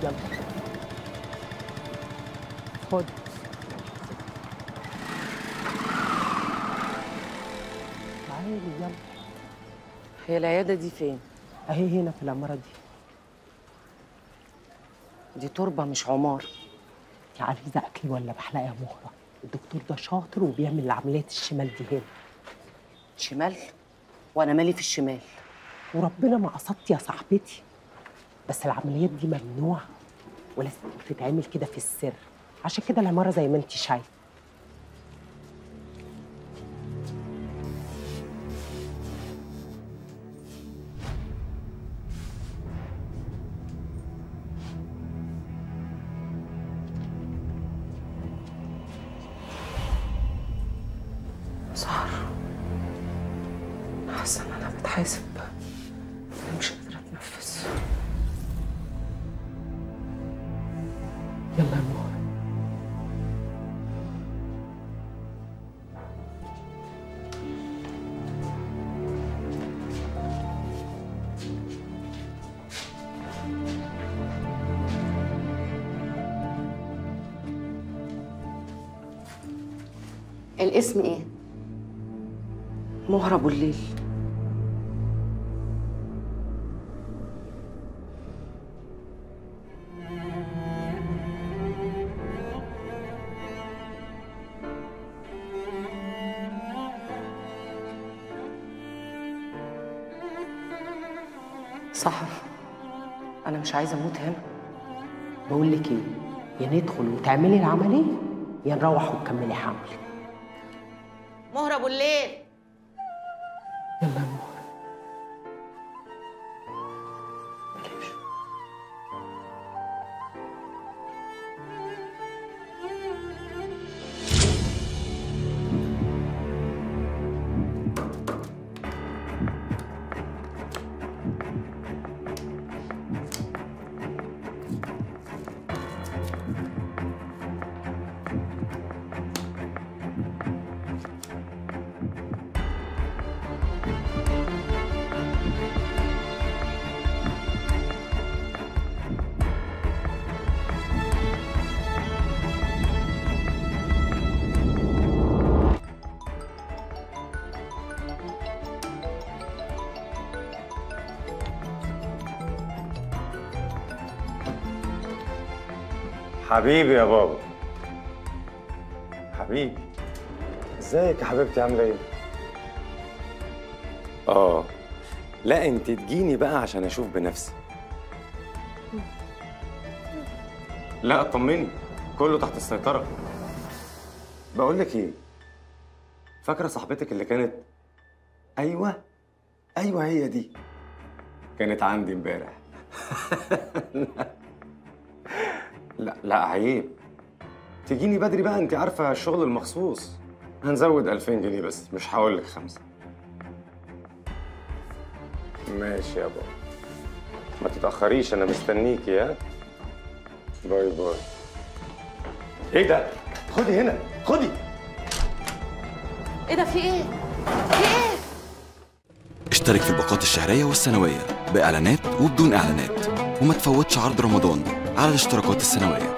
يلا خد تعالي يلا هي العيادة دي فين؟ اهي هنا في العمارة دي دي تربة مش عمار انت عايزة اكل ولا بحلقة يا مهرة الدكتور ده شاطر وبيعمل عمليات الشمال دي هنا شمال وأنا مالي في الشمال وربنا ما قصدت يا صاحبتي بس العمليات دي ممنوعة ولازم تتعمل كده في السر عشان كده العمارة زي ما انت شايفة سهر حاسة إن أنا بتحاسب أنا مش قادرة أتنفس يلا يا مهرة الاسم ايه؟ مهرة أبو الليل سحر أنا مش عايزة أموت هنا بقول لك ايه يا ندخل وتعملي العملية يا نروح وتكملي حمل مهرة ابو الليل يلا يا مهرة بلاش حبيبي يا بابا حبيبي ازيك يا حبيبتي عامله ايه اه لا انت تجيني بقى عشان اشوف بنفسي لا اطمني كله تحت السيطره بقول لك ايه فاكره صاحبتك اللي كانت ايوه ايوه هي دي كانت عندي امبارح لا لا عيب تجيني بدري بقى انت عارفه الشغل المخصوص هنزود 2000 جنيه بس مش هقول لك خمسه ماشي يا بابا ما تتاخريش انا مستنيكي ها باي باي ايه ده خدي هنا خدي ايه ده في ايه؟ في ايه؟ اشترك في الباقات الشهرية والسنوية بإعلانات وبدون إعلانات وما تفوتش عرض رمضان على الاشتراكات السنوية